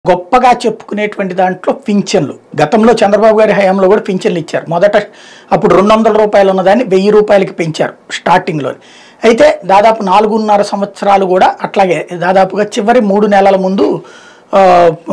గొప్పగా చెప్పుకునేటువంటి దాంట్లో పింఛన్లు గతంలో చంద్రబాబు గారి హయాంలో కూడా పింఛన్లు ఇచ్చారు మొదట అప్పుడు రెండు వందల రూపాయలు ఉన్నదాన్ని వెయ్యి రూపాయలకి పెంచారు స్టార్టింగ్లో అయితే దాదాపు నాలుగున్నర సంవత్సరాలు కూడా అట్లాగే దాదాపుగా చివరి మూడు నెలల ముందు ఆ,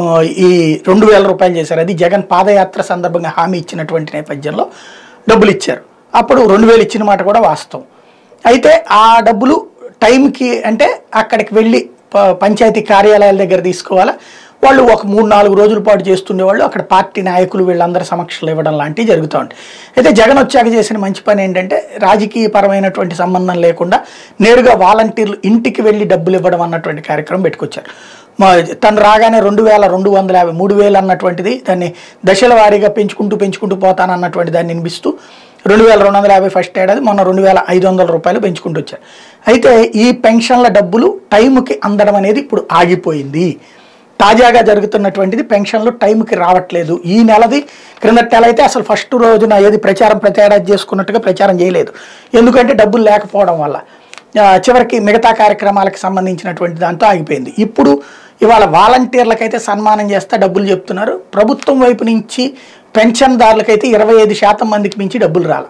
ఈ రెండు వేల రూపాయలు చేశారు అది జగన్ పాదయాత్ర సందర్భంగా హామీ ఇచ్చినటువంటి నేపథ్యంలో డబ్బులు ఇచ్చారు అప్పుడు రెండు వేలు ఇచ్చిన మాట కూడా వాస్తవం అయితే ఆ డబ్బులు టైంకి అంటే అక్కడికి వెళ్ళి ప- పంచాయతీ కార్యాలయాల దగ్గర తీసుకోవాలా వాళ్ళు ఒక మూడు నాలుగు రోజుల పాటు చేస్తుండేవాళ్ళు అక్కడ పార్టీ నాయకులు వీళ్ళందరి సమక్షంలో ఇవ్వడం లాంటివి జరుగుతూ ఉంటాయి అయితే జగన్ వచ్చాక చేసిన మంచి పని ఏంటంటే రాజకీయపరమైనటువంటి సంబంధం లేకుండా నేరుగా వాలంటీర్లు ఇంటికి వెళ్ళి డబ్బులు ఇవ్వడం అన్నటువంటి కార్యక్రమం పెట్టుకొచ్చారు మా తను రాగానే రెండు వేల రెండు వందల యాభై మూడు వేలు అన్నటువంటిది దాన్ని దశల వారీగా పెంచుకుంటూ పెంచుకుంటూ పోతానన్నటువంటి దాన్ని వినిపిస్తూ రెండు వేల రెండు వందల యాభై ఫస్ట్ ఏడాది మొన్న రెండు వేల ఐదు వందల రూపాయలు పెంచుకుంటూ వచ్చారు అయితే ఈ పెన్షన్ల డబ్బులు టైంకి అందడం అనేది ఇప్పుడు ఆగిపోయింది తాజాగా జరుగుతున్నటువంటిది పెన్షన్లు టైంకి రావట్లేదు ఈ నెలది క్రిందటి నెల అయితే అసలు ఫస్ట్ రోజున ఏది ప్రచారం ప్రతి ఏడాది చేసుకున్నట్టుగా ప్రచారం చేయలేదు ఎందుకంటే డబ్బులు లేకపోవడం వల్ల ఆ, చివరికి మిగతా కార్యక్రమాలకు సంబంధించినటువంటి దాంతో ఆగిపోయింది ఇప్పుడు ఇవాళ వాలంటీర్లకైతే సన్మానం చేస్తే డబ్బులు చెప్తున్నారు ప్రభుత్వం వైపు నుంచి పెన్షన్దారులకైతే ఇరవై ఐదు శాతం మందికి మించి డబ్బులు రాల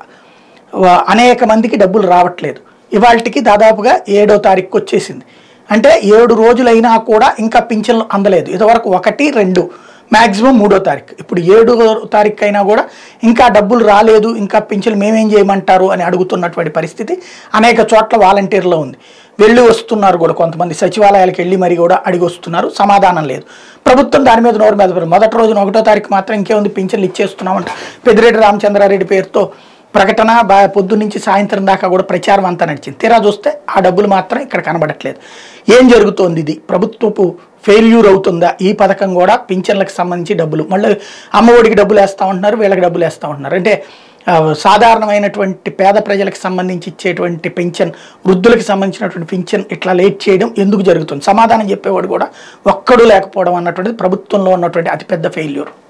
వా- అనేక మందికి డబ్బులు రావట్లేదు ఇవాళకి దాదాపుగా ఏడో తారీఖు వచ్చేసింది అంటే ఏడు రోజులైనా కూడా ఇంకా పింఛన్లు అందలేదు ఇదివరకు ఒకటి రెండు మ్యాక్సిమం మూడో తారీఖు ఇప్పుడు ఏడో తారీఖు అయినా కూడా ఇంకా డబ్బులు రాలేదు ఇంకా పింఛన్లు మేమేం చేయమంటారు అని అడుగుతున్నటువంటి పరిస్థితి అనేక చోట్ల వాలంటీర్లో ఉంది వెళ్ళి వస్తున్నారు కూడా కొంతమంది సచివాలయాలకు వెళ్ళి మరి కూడా అడిగి వస్తున్నారు సమాధానం లేదు ప్రభుత్వం దాని మీద నోరు మీద పడింది. మొదటి రోజున ఒకటో తారీఖు మాత్రం ఇంకేముంది పింఛన్లు ఇచ్చేస్తున్నామంట పెద్దిరెడ్డి రామచంద్రారెడ్డి పేరుతో ప్రకటన బా పొద్దు నుంచి సాయంత్రం దాకా కూడా ప్రచారం అంతా నడిచింది తీరా చూస్తే ఆ డబ్బులు మాత్రం ఇక్కడ కనబడట్లేదు ఏం జరుగుతోంది ఇది ప్రభుత్వపు ఫెయిల్యూర్ అవుతుందా ఈ పథకం కూడా పింఛన్లకు సంబంధించి డబ్బులు మళ్ళీ అమ్మఒడికి డబ్బులు వేస్తూ ఉంటున్నారు వీళ్ళకి డబ్బులు వేస్తూ ఉంటున్నారు అంటే ఆ, సాధారణమైనటువంటి పేద ప్రజలకు సంబంధించి ఇచ్చేటువంటి పెన్షన్ వృద్ధులకు సంబంధించినటువంటి పెన్షన్ ఇట్లా లేట్ చేయడం ఎందుకు జరుగుతుంది సమాధానం చెప్పేవాడు కూడా ఒక్కడు లేకపోవడం అన్నటువంటిది ప్రభుత్వంలో ఉన్నటువంటి అతిపెద్ద ఫెయిల్యూర్